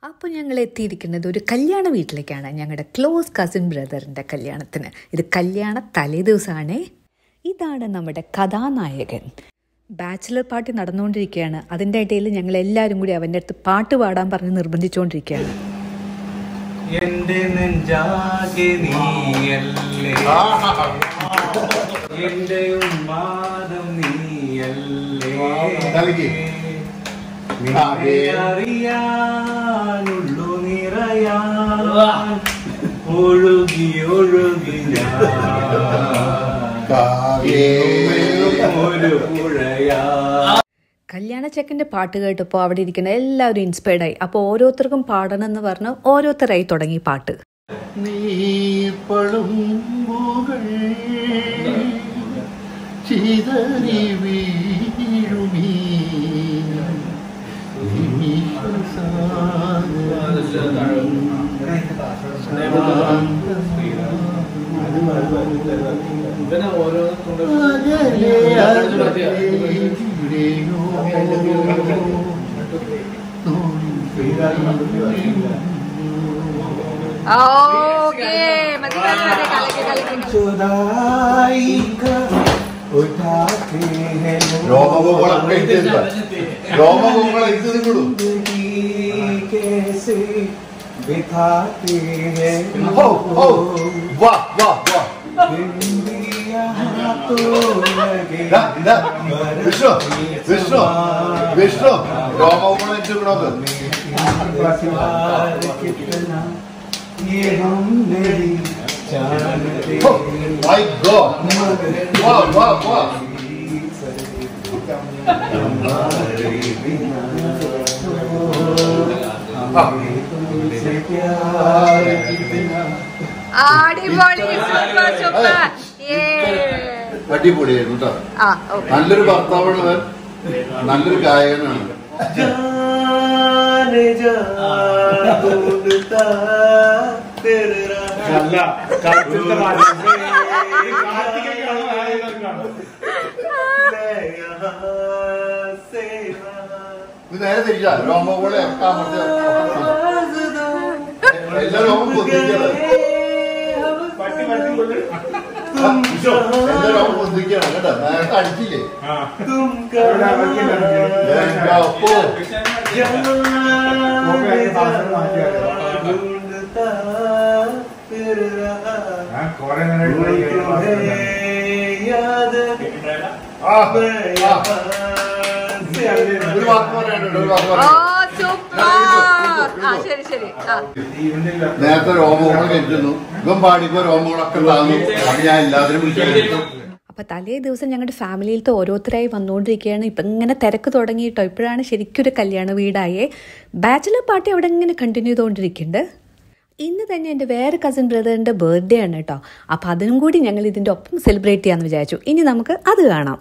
അപ്പോൾ ഞങ്ങൾ എത്തിയിരിക്കുന്നത് ഒരു കല്യാണ വീട്ടിലേക്കാണ് ഞങ്ങളുടെ ക്ലോസ് കസിൻ ബ്രദറിൻ്റെ കല്യാണത്തിന് ഇത് കല്യാണ തലേ ദിവസമാണേ ഇതാണ് നമ്മുടെ കഥാനായകൻ ബാച്ചിലർ പാർട്ടി നടന്നുകൊണ്ടിരിക്കുകയാണ് അതിൻ്റെ ഇടയിൽ ഞങ്ങൾ എല്ലാവരും കൂടി അവൻ്റെ അടുത്ത് പാട്ട് പാടാൻ പറഞ്ഞ് നിർബന്ധിച്ചുകൊണ്ടിരിക്കുകയാണ് എന്റെ നെഞ്ചാകെ നീയല്ലേ എന്റെ ഉന്മാദം നീയല്ലേ നൽകി. നിന്നെ അറിയാനുള്ളു നിറയാൻ ഒഴുകി ഒഴുകി ഞാൻ ഒരു പുഴയാ കല്യാണ ചെക്കൻ്റെ പാട്ട് കേട്ടപ്പോൾ അവിടെ ഇരിക്കുന്ന എല്ലാവരും ഇൻസ്പയർഡായി അപ്പോൾ ഓരോരുത്തർക്കും പാടണം എന്ന് പറഞ്ഞ് ഓരോരുത്തരായി തുടങ്ങി പാട്ട് നീപ്പളുമ്പുകൾ ചിതറി വീഴുമീ जुदाई का उठाते हैं രോമകൂകളൊക്കെ ഇട്ടിരുന്നു രോമകൂകളെ ഇത് നിങ്ങളും जिंदगी कैसे बिताते हैं ഹോ ഹോ വാ വാ വാ तो लगे ഇതാ, ഇതാ. വിഷ്ണു വിഷ്ണു വിഷ്ണു രോമകൂകളെ ഇട്ടിരിക്കണത് प्यार कितना ये हम नहीं जानते ഹോ, my God. വാ വാ വാ हमारे बिना हमें तुमसे प्यार कितना അടിപൊളി സൂപ്പർ സൂപ്പർ അടിപൊളിയായിരുന്നു കേട്ടോ ആ ഓക്കെ നല്ലൊരു ഭർത്താവാണ് അവൻ നല്ലൊരു ഗായകനാണ് जाने जा ढूंढता तेरा അല്ല കാർത്തിക് രാജേഷ് ഈ കാർത്തികയ്ക്കാണ് ആയതൊക്കെയാണ് मैं यहाँ से वहाँ ഇത് നേരെ തിരിച്ചാ രോമകൂളെ ഒക്കെ അമർത്തി എല്ലാ രോമം പൊന്തിക്കാണ് പട്ടി പട്ടി കൊണ്ട് എല്ലാ രോമം പൊന്തിക്കാണ് കേട്ടോ നേരത്തെ അടിച്ചില്ലേ ആ तुम ഇവിടെ അവർക്ക് എൻ്റെ അപ്പോ. ढूंढता फिर रहा ഞാൻ കുറെ നേരം तुम्हें याद ആ, मैं ആ. यहाँ से ഒരു വാക്ക് പറയാനുണ്ട് ഒരു വാക്ക് ഓ പറയാനുണ്ട്. സൂപ്പർ ആ ശരി ശരി ആ നേരത്തെ രോമകൂളം കെട്ടുന്നു ഇവൻ പാടിപ്പോ രോമകൂളൊക്കെ താന്നു അത് ഞാൻ എല്ലാത്തിനും വിളിച്ചു അപ്പോൾ തലേ ദിവസം ഞങ്ങളുടെ ഫാമിലിയിലത്തെ ഓരോരുത്തരായി വന്നുകൊണ്ടിരിക്കുകയാണ് ഇപ്പം ഇങ്ങനെ തിരക്ക് തുടങ്ങിയിട്ടോ ഇപ്പോഴാണ് ശരിക്കും ഒരു കല്യാണ വീടായേ ബാച്ചിലർ പാർട്ടി അവിടെ ഇങ്ങനെ കണ്ടിന്യൂ ചെയ്തുകൊണ്ടിരിക്കുന്നുണ്ട് ഇന്ന് തന്നെ എൻ്റെ വേറെ കസിൻ ബ്രദറിൻ്റെ ബർത്ത്ഡേ ആണ് കേട്ടോ അപ്പോൾ അതിനും കൂടി ഞങ്ങൾ ഇതിൻ്റെ ഒപ്പം സെലിബ്രേറ്റ് ചെയ്യാമെന്ന് വിചാരിച്ചു ഇനി നമുക്ക് അത് കാണാം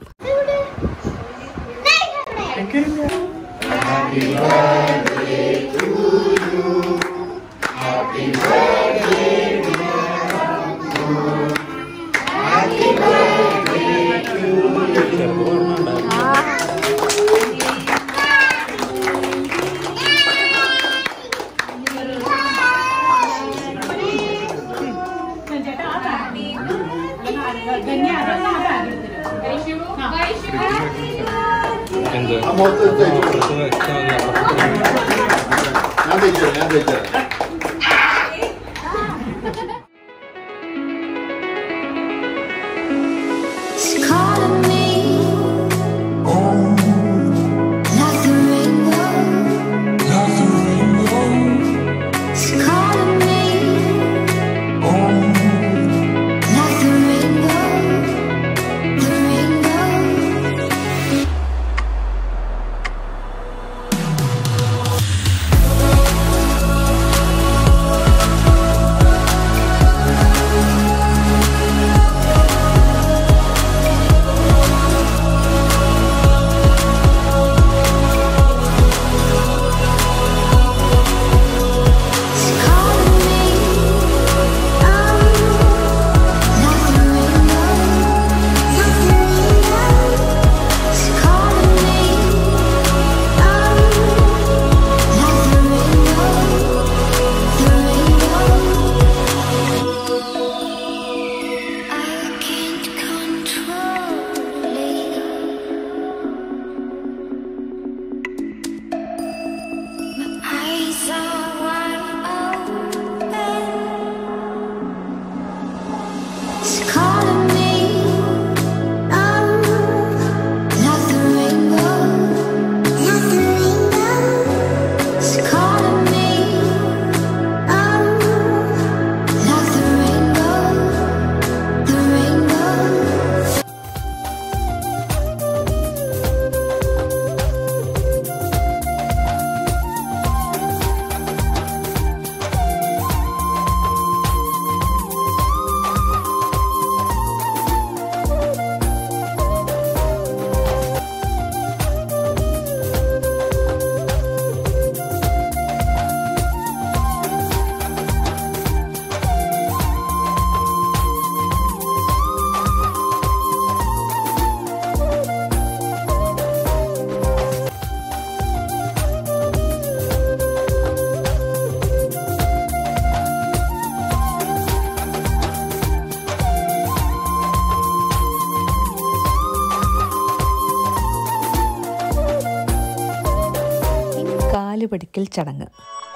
ആ മുഖത്ത് തേച്ച് കൊടുക്ക്. ഞാൻ തേച്ചു ഞാൻ തേച്ചു She's calling me like the rainbow. She's calling me like the rainbow, the rainbow. പഠിക്കൽ ചടങ്ങ്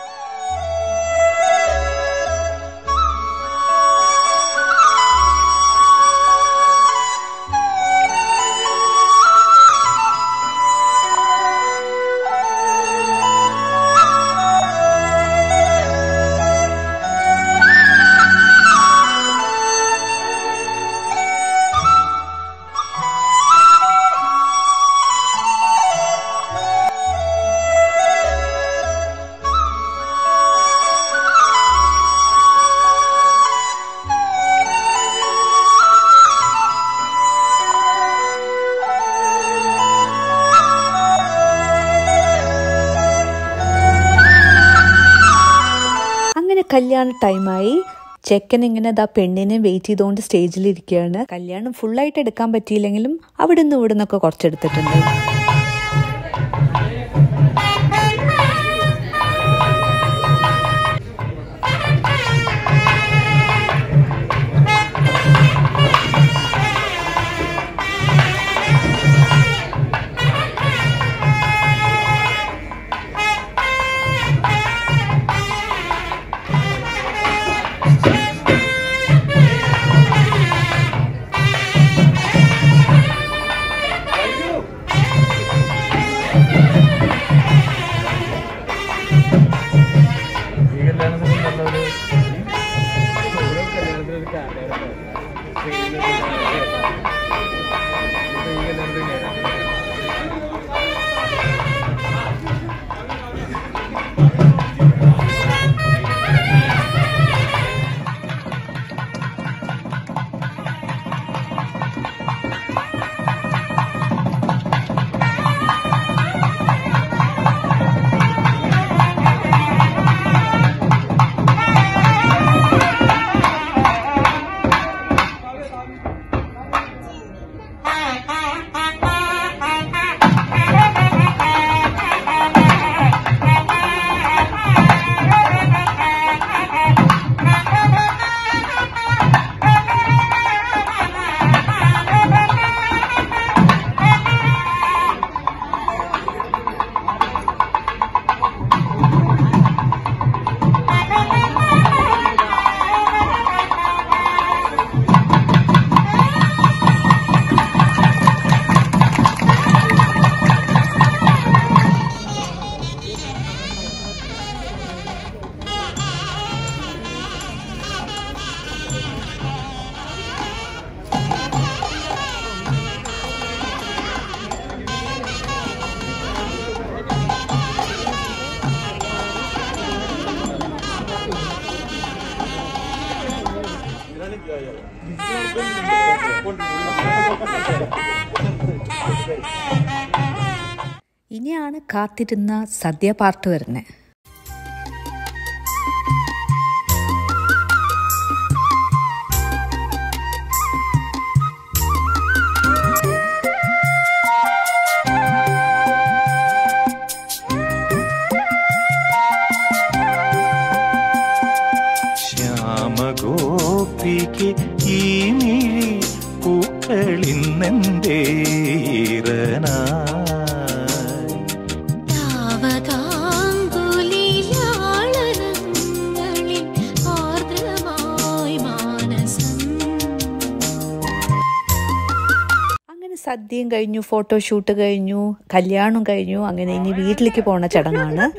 അങ്ങനെ കല്യാണ ടൈമായി ചെക്കൻ ഇങ്ങനെ ദാ പെണ്ണിനെ വെയിറ്റ് ചെയ്തുകൊണ്ട് സ്റ്റേജിലിരിക്കുകയാണ് കല്യാണം ഫുള്ളായിട്ട് എടുക്കാൻ പറ്റിയില്ലെങ്കിലും അവിടെ നിന്ന് ഇവിടെ നിന്നൊക്കെ കുറച്ചെടുത്തിട്ടുണ്ട് ഇനിയാണ് കാത്തിരുന്ന സദ്യ പാർട്ട് വരുന്നത് ശ്യാമഗോപിക്ക് ഈ മിഴി പൂക്കളിന്നെന്തേ ഈറനായി താവതാങ്കുലിലാളനങ്ങളിൽ ആർദ്രമായി മാനസം അങ്ങനെ സദ്യയും കഴിഞ്ഞു ഫോട്ടോഷൂട്ട് കഴിഞ്ഞു കല്യാണം കഴിഞ്ഞു അങ്ങനെ ഇനി വീട്ടിലേക്ക് പോണ ചടങ്ങാണ്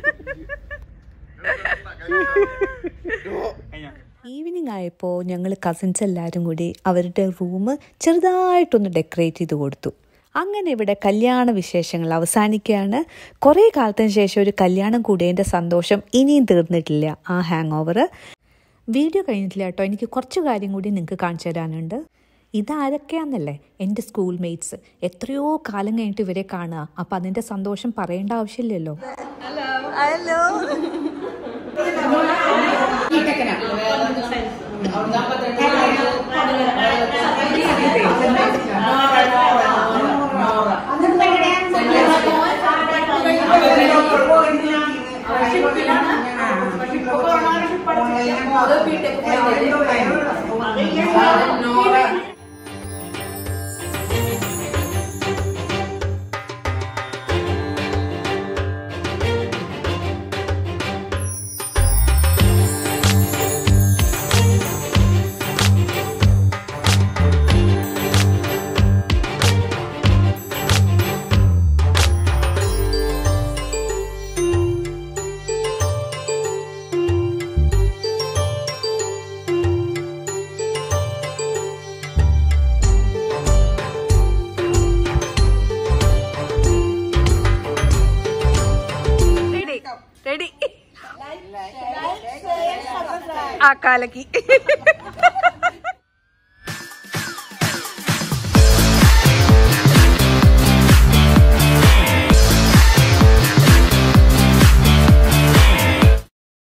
ഈവനിങ് ആയപ്പോൾ ഞങ്ങൾ കസിൻസ് എല്ലാവരും കൂടി അവരുടെ റൂം ചെറുതായിട്ടൊന്ന് ഡെക്കറേറ്റ് ചെയ്ത് കൊടുത്തു അങ്ങനെ ഇവിടെ കല്യാണ വിശേഷങ്ങൾ അവസാനിക്കുകയാണ് കുറേ കാലത്തിന് ശേഷം ഒരു കല്യാണം കൂടിയതിൻ്റെ സന്തോഷം ഇനിയും തീർന്നിട്ടില്ല ആ ഹാങ് ഓവർ വീഡിയോ കഴിഞ്ഞിട്ടില്ല കേട്ടോ എനിക്ക് കുറച്ച് കാര്യം കൂടി നിങ്ങൾക്ക് കാണിച്ചു തരാനുണ്ട് ഇതാരൊക്കെയാന്നല്ലേ എൻ്റെ സ്കൂൾ മേറ്റ്സ് എത്രയോ കാലം കഴിഞ്ഞിട്ട് ഇവരെ കാണുക അപ്പം അതിൻ്റെ സന്തോഷം പറയേണ്ട ആവശ്യമില്ലല്ലോ റെഡി ആ കാലക്കി